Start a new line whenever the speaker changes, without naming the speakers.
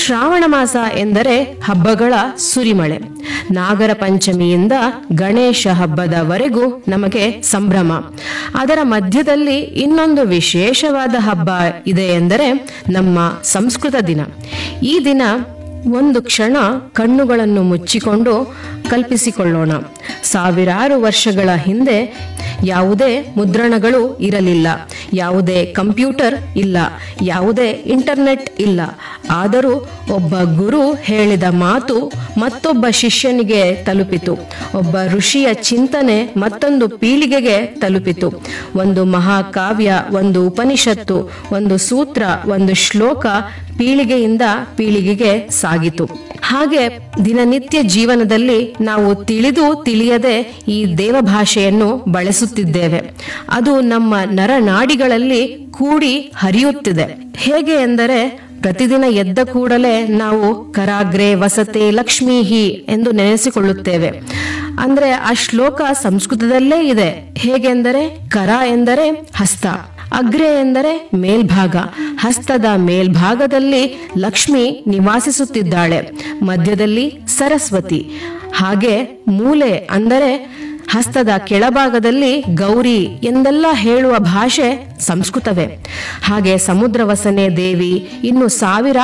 ಶ್ರಾವಣ ಮಾಸ ಎಂದರೆ ಹಬ್ಬಗಳ ಸುರಿಮಳೆ ನಾಗರ ಪಂಚಮಿಯಿಂದ ಗಣೇಶ ಹಬ್ಬದವರೆಗೂ ನಮಗೆ ಸಂಭ್ರಮ ಅದರ ಮಧ್ಯದಲ್ಲಿ ಇನ್ನೊಂದು ವಿಶೇಷವಾದ ಹಬ್ಬ ಇದೆ ಎಂದರೆ ನಮ್ಮ ಸಂಸ್ಕೃತ ದಿನ ಈ ದಿನ ಒಂದು ಕ್ಷಣ ಕಣ್ಣುಗಳನ್ನು ಮುಚ್ಚಿಕೊಂಡು ಕಲ್ಪಿಸಿಕೊಳ್ಳೋಣ ಸಾವಿರಾರು ವರ್ಷಗಳ ಹಿಂದೆ ಯಾವುದೇ ಮುದ್ರಣಗಳು ಇರಲಿಲ್ಲ ಯಾವುದೇ ಕಂಪ್ಯೂಟರ್ ಇಲ್ಲ ಯಾವುದೇ ಇಂಟರ್ನೆಟ್ ಇಲ್ಲ ಆದರೂ ಒಬ್ಬ ಗುರು ಹೇಳಿದ ಮಾತು ಮತ್ತೊಬ್ಬ ಶಿಷ್ಯನಿಗೆ ತಲುಪಿತು ಒಬ್ಬ ಋಷಿಯ ಚಿಂತನೆ ಮತ್ತೊಂದು ಪೀಳಿಗೆಗೆ ತಲುಪಿತು ಒಂದು ಮಹಾಕಾವ್ಯ ಒಂದು ಉಪನಿಷತ್ತು ಒಂದು ಸೂತ್ರ ಒಂದು ಶ್ಲೋಕ ಪೀಳಿಗೆಯಿಂದ ಪೀಳಿಗೆಗೆ ಸಾಗಿತು ಹಾಗೆ ದಿನನಿತ್ಯ ಜೀವನದಲ್ಲಿ ನಾವು ತಿಳಿದು ತಿಳಿಯದೆ ಈ ದೇವಭಾಷೆಯನ್ನು ಬಳಸುತ್ತಿದ್ದೇವೆ ಅದು ನಮ್ಮ ನರನಾಡಿಗಳಲ್ಲಿ ಕೂಡಿ ಹರಿಯುತ್ತಿದೆ ಹೇಗೆ ಎಂದರೆ ಪ್ರತಿದಿನ ಎದ್ದ ಕೂಡಲೇ ನಾವು ಕರಾಗ್ರೆ ವಸತೆ ಲಕ್ಷ್ಮೀಹಿ ಎಂದು ನೆನೆಸಿಕೊಳ್ಳುತ್ತೇವೆ ಅಂದ್ರೆ ಆ ಶ್ಲೋಕ ಸಂಸ್ಕೃತದಲ್ಲೇ ಇದೆ ಹೇಗೆಂದರೆ ಕರ ಎಂದರೆ ಹಸ್ತ ಅಗ್ರೆ ಎಂದರೆ ಮೇಲ್ಭಾಗ ಹಸ್ತದ ಮೇಲ್ಭಾಗದಲ್ಲಿ ಲಕ್ಷ್ಮಿ ನಿವಾಸಿಸುತ್ತಿದ್ದಾಳೆ ಮಧ್ಯದಲ್ಲಿ ಸರಸ್ವತಿ ಹಾಗೆ ಮೂಲೆ ಅಂದರೆ ಹಸ್ತದ ಕೆಳಭಾಗದಲ್ಲಿ ಗೌರಿ ಎಂದೆಲ್ಲ ಹೇಳುವ ಭಾಷೆ ಸಂಸ್ಕೃತವೇ ಹಾಗೆ ಸಮುದ್ರವಸನೆ ದೇವಿ ಇನ್ನು ಸಾವಿರ